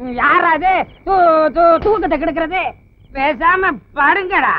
யாராது தூ தூ தூக்கத்தை கெடுக்கிறது பேசாம படுங்கடா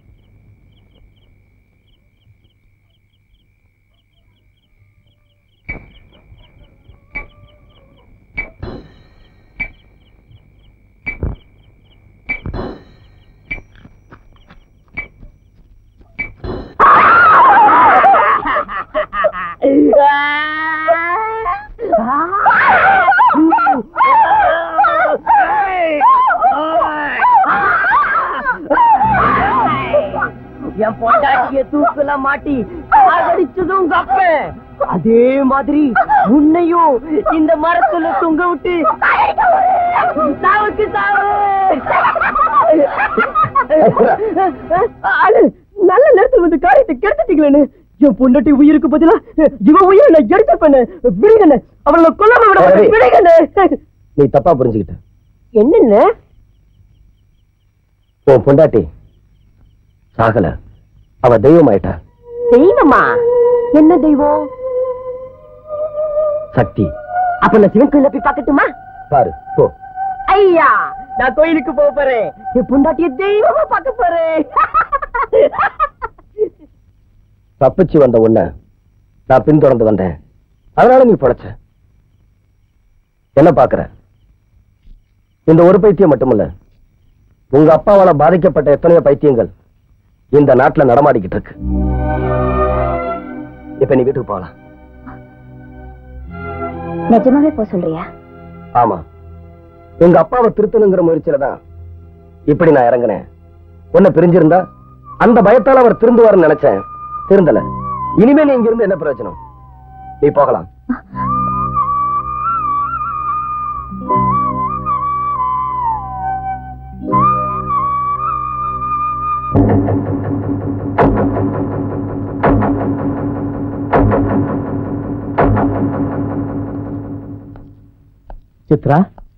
என் பொண்டாட்டிய தூக்குல மாட்டி சாகடிச்சதும் உங்க அப்பன் அதே மாதிரி உன்னையும் இந்த மரத்துல தொங்க விட்டு சாவுக்கு சாவு ஆளு, நல்ல நேரத்துல வந்து காரியத்தை கெடுத்துட்டீங்களேன்னு என் பொண்டாட்டி உயிருக்கு பதிலா இவன் உயிரை நான் எடுத்துப்பேன் விடுங்கண்ணே அவளை கொல்லாம விட மாட்டேன். சரி. விடுங்கண்ணே நீ தப்பா புரிஞ்சுக்கிட்ட என்னண்ணே உன் பொண்டாட்டி சாகல அவ தெய்வம் ஆயிட்டா தெய்வமா என்ன தெய்வம் சக்தி அப்ப நான் சிவன் கோயில போய் பார்க்கட்டுமா பாரு போ ஐயா நான் கோயிலுக்கு போக போறேன் என் பொண்டாட்டிய தெய்வமா பார்க்க போறேன் தப்பிச்சு வந்த உன்ன நான் பின்தொடர்ந்து வந்தேன் அதனால நீ பொழைச்ச என்ன பாக்குற இந்த ஒரு பைத்தியம் மட்டுமல்ல உங்க அப்பாவால பாதிக்கப்பட்ட எத்தனையோ பைத்தியங்கள் இந்த நாட்டுல நடமாடிக்கிட்டு இருக்கு இப்ப நீ வீட்டுக்கு போகலாம் நிஜமாவே போக சொல்றியா ஆமா உங்க அப்பாவை திருத்தணுங்கிற முயற்சியில தான் இப்படி நான் இறங்கினேன் உன்னை பிரிஞ்சிருந்தா அந்த பயத்தால அவர் திருந்துவார்னு நினைச்சேன் திருந்தல இனிமே நீ இங்க இருந்து என்ன பிரயோஜனம் நீ போகலாம் சித்ரா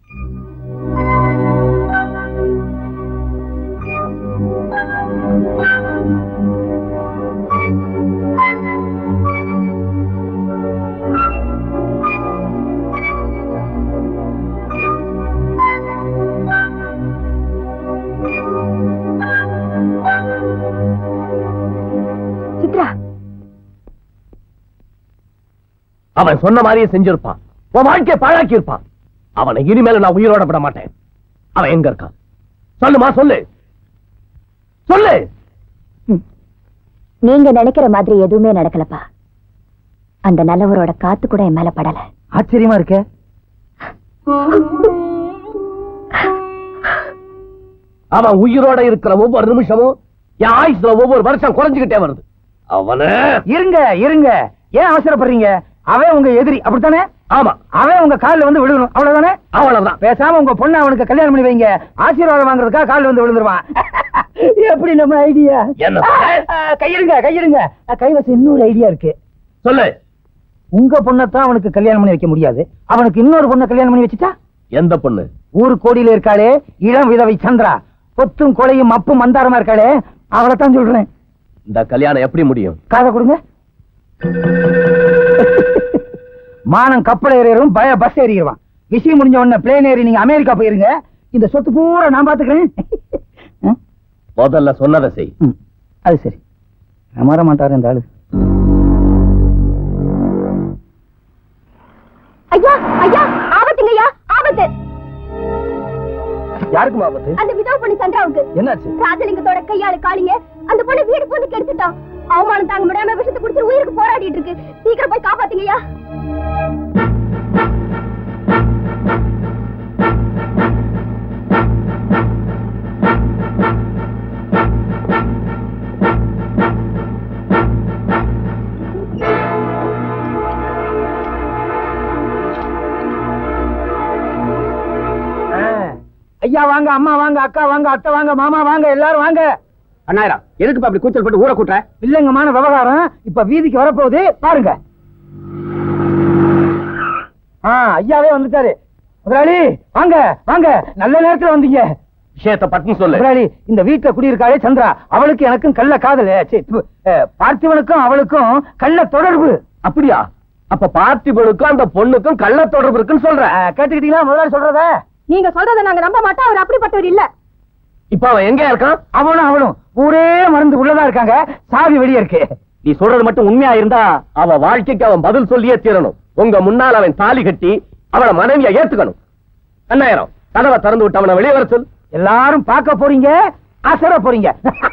சித்ரா அவன் சொன்ன மாதிரியே செஞ்சிருப்பான் உன் வாழ்க்கையை பாழாக்கி இருப்பான் அவனை இனிமேல நான் உயிரோட விட மாட்டேன் அவன் எங்க இருக்கான் சொல்லுமா சொல்லு சொல்லு நீங்க நினைக்கிற மாதிரி எதுவுமே நடக்கலப்பா அந்த நல்லவரோட காத்து கூட என் மேல படல ஆச்சரியமா இருக்க அவன் உயிரோட இருக்கிற ஒவ்வொரு நிமிஷமும் என் ஆயுசுல ஒவ்வொரு வருஷம் குறைஞ்சுக்கிட்டே வருது அவனு இருங்க இருங்க ஏன் அவசரப்படுறீங்க அவன் உங்க எதிரி அப்படித்தானே ஆமா அவன் உங்க கால்ல வந்து விழுகணும் அவ்வளவுதானே அவ்வளவுதான் பேசாம உங்க பொண்ணு அவனுக்கு கல்யாணம் பண்ணி வைங்க ஆசீர்வாதம் வாங்குறதுக்காக கால்ல வந்து விழுந்துருவான் எப்படி நம்ம ஐடியா என்ன? கையிடுங்க கையிடுங்க கைவசம் இன்னொரு ஐடியா இருக்கு சொல்லு உங்க பொண்ணத்தான் அவனுக்கு கல்யாணம் பண்ணி வைக்க முடியாது அவனுக்கு இன்னொரு பொண்ணை கல்யாணம் பண்ணி வச்சுட்டா எந்த பொண்ணு ஊரு கோடியில இருக்காளே இளம் விதவை சந்திரா பொத்தும் கொலையும் அப்பும் மந்தாரமா இருக்காளே அவளைத்தான் சொல்றேன் இந்த கல்யாணம் எப்படி முடியும் காதை கொடுங்க மானம் கப்பல் ஏறிடும் பய பஸ் ஏறிடுவான் விஷயம் முடிஞ்ச உடனே பிளேன் ஏறி நீங்க அமெரிக்கா போயிருங்க இந்த சொத்து பூரா நான் பாத்துக்கிறேன் ம்? முதல்ல சொன்னதை செய் ம், அது சரி அமர மாட்டாரு இந்த ஆளு ஐயா ஐயா ஆபத்துங்கய்யா ஆபத்து யாருக்கும் ஆபத்து அந்த விதவை பொண்ணு சந்திராவுக்கு என்னாச்சு ராஜலிங்கத்தோட கையாளு காளிங்க அந்த பொண்ணு வீடு பொண்ணு கெடுத்துட்டான் அவமானம் தாங்க முடியாம விஷத்தை குடிச்சு உயிருக்கு போராடிட்டு இருக்கு சீக்கிரம் போய் காப்பாத்துங்கய்யா ஐயா வாங்க அம்மா வாங்க அக்கா வாங்க அத்தை வாங்க மாமா வாங்க எல்லாரும் வாங்க அண்ணாயிரம் எதுக்கு அப்படி கூச்சல் போட்டு ஊற கூட்டுற வில்லங்கமான விவகாரம் இப்ப வீதிக்கு வரப்போகுது பாருங்க ஆ ஐயாவே வந்துட்டாரு முதலாளி வாங்க வாங்க நல்ல நேரத்துல வந்தீங்க விஷயத்தை பட்டுன்னு சொல்லு முதலாளி இந்த வீட்டுல குடியிருக்காளே சந்திரா அவளுக்கு எனக்கும் கள்ள காதல் சீ, ப்பு, அஹ், பார்த்திபனுக்கும் அவளுக்கும் கள்ள தொடர்பு அப்படியா அப்ப பார்த்திபனுக்கும் அந்த பொண்ணுக்கும் கள்ள தொடர்பு இருக்குன்னு சொல்ற அஹ், கேட்டுக்கிட்டீங்களா முதலாளி சொல்றத நீங்க சொல்றத நாங்க நம்ப மாட்டோம் அவர் அப்படிப்பட்டவர் இல்ல இப்ப அவன் எங்க இருக்கான் அவனும் அவனும் ஊரே மறந்து உள்ளதா இருக்காங்க சாவி வெளியே இருக்கு நீ சொல்றது மட்டும் உண்மையா இருந்தா அவ வாழ்க்கைக்கு அவன் பதில் சொல்லியே தீரணும் உங்க முன்னால் அவன் தாலி கட்டி அவளை மனைவியா ஏத்துக்கணும் கண்ணாயிரம் கதவை திறந்து விட்டு அவனை வெளியே வர சொல் எல்லாரும் பார்க்க போறீங்க அசர போறீங்க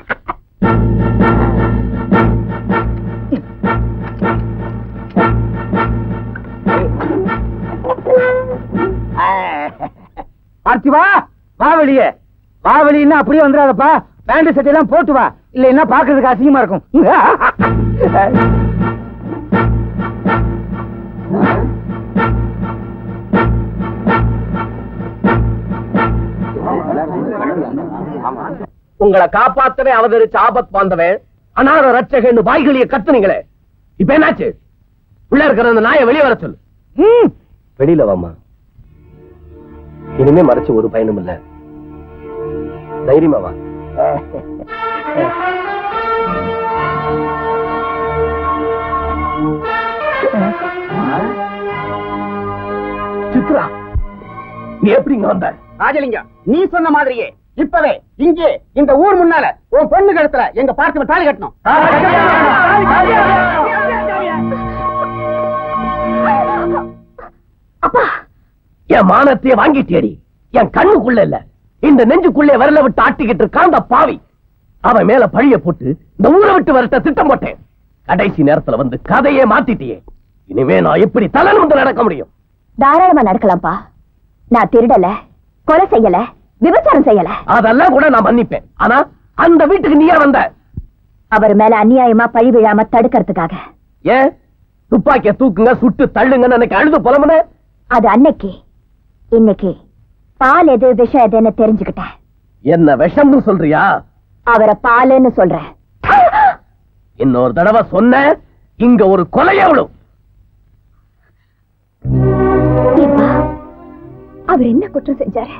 பார்த்திவா வா வெளியே வா வெளியே அப்படியே வந்துடாதப்பா பேண்ட் சட்டை எல்லாம் போட்டு வா இல்லைன்னா பாக்குறதுக்கு அசிங்கமா இருக்கும் உங்களை காப்பாத்தவே அவதரிச்ச ஆபத் பாந்தவன் அநாத ரட்சகன்னு வாய்களிய கத்துனீங்களே இப்ப என்னாச்சு உள்ள இருக்கிற அந்த நாயை வெளியே வர சொல்லு ம், வெளியில வாமா இனிமே மறைச்சு ஒரு பயனும் இல்ல தைரியமா வா சித்ரா நீ எப்படி இங்க வந்த ராஜலிங்கம் நீ சொன்ன மாதிரியே இப்பவே இங்கே இந்த ஊர் முன்னால உன் பொண்ணு கழுத்துல எங்க பார்த்து தாலி கட்டணும் அப்பா என் மானத்தையே வாங்கிட்டேடி என் கண்ணுக்குள்ள இல்ல இந்த நெஞ்சுக்குள்ளே வரல விட்டு ஆட்டிக்கிட்டு இருக்கான் அந்த பாவி அவன் மேல பழிய போட்டு இந்த ஊரை விட்டு வரட்ட திட்டம் போட்டேன் கடைசி நேரத்துல வந்து கதையே மாத்திட்டியே இனிமே நான் எப்படி தலை வந்து நடக்க முடியும் தாராளமா நடக்கலாம்ப்பா நான் திருடல கொலை செய்யல விபச்சாரம் செய்யல அதெல்லாம் கூட நான் மன்னிப்பேன் ஆனா அந்த வீட்டுக்கு நீ ஏன் வந்த அவர் மேல அநியாயமா பழி விழாம தடுக்கிறதுக்காக ஏன் துப்பாக்கிய தூக்குங்க சுட்டு தள்ளுங்கன்னு அன்னைக்கு அழுது புலம்புன அது அன்னைக்கு இன்னைக்கு பால் எது விஷம் எதுன்னு தெரிஞ்சுக்கிட்டேன் என்ன விஷம்னு சொல்றியா அவரை பாலுன்னு சொல்றேன் இன்னொரு தடவை சொன்ன இங்க ஒரு கொலை எவ்வளவு ஏப்பா, அவர் என்ன குற்றம் செஞ்சாரு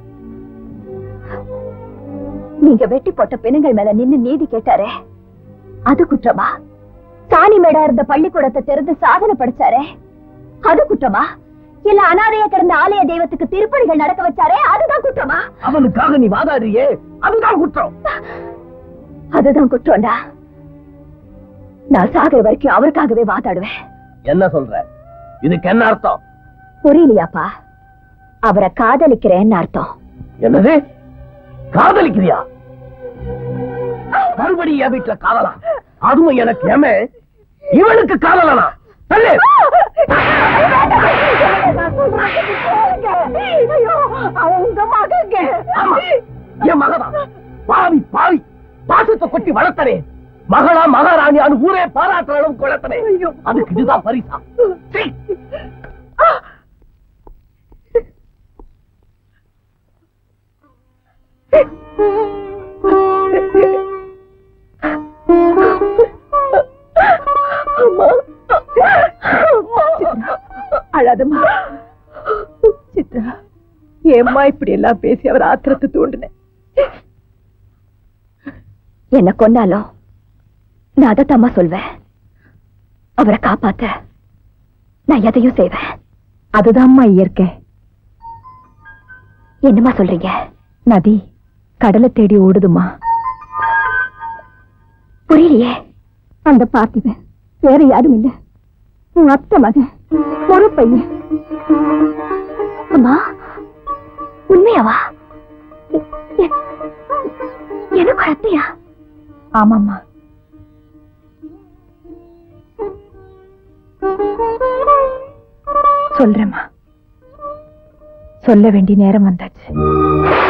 நீங்க வெட்டி போட்ட பெண்ணுங்கள் மேல நின்னு நீதி கேட்டாரே அது குற்றமா சாணி மேடா இருந்த பள்ளிக்கூடத்தை திறந்து சாதனை படிச்சாரே அது குற்றமா இல்ல அனாதைய கிடந்த ஆலய தெய்வத்துக்கு திருப்பணிகள் நடக்க வச்சாரே அதுதான் குற்றமா அவனுக்காக நீ வாதாடுறியே அதுதான் குற்றம் அதுதான் குற்றம்டா நான் சாகிற வரைக்கும் அவருக்காகவே வாதாடுவேன் என்ன சொல்ற இதுக்கு என்ன அர்த்தம் புரியலையாப்பா அவரை காதலிக்கிறேன்னு அர்த்தம் என்னது காதலிக்கிறியா மறுபடியும் என் வீட்டுல காதலா அதுவும் எனக்கு ஏமே இவனுக்கு காதலனா தள்ளு அவங்க மகங்க ஆமா, என் மகதான் பாவி பாவி பாசத்தை கொட்டி வளர்த்தனே மகளா மகாராணியான்னு ஊரே பாராட்டுற அளவுக்கு வளர்த்தனே அதுக்கு இதுதான் பரிசா சீ. அழாதம்மா சித்ரா ஏம்மா இப்படி எல்லாம் பேசி அவர் ஆத்திரத்தை தூண்டினேன் என்ன கொன்னாலும் நான் அதைத்தாம்மா சொல்வேன் அவரை காப்பாத்த நான் எதையும் செய்வேன் அதுதான்மா இயற்கை என்னம்மா சொல்றீங்க நதி கடலை தேடி ஓடுதுமா புரியலையே அந்த பார்த்திபன் வேற யாரும் இல்ல உன் அத்தை மகன் ஒரு பையன் அம்மா உண்மையாவா எ- எ- எனக்கு ஒரு அத்தையா ஆமாம்மா சொல்றேம்மா சொல்ல வேண்டிய நேரம் வந்தாச்சு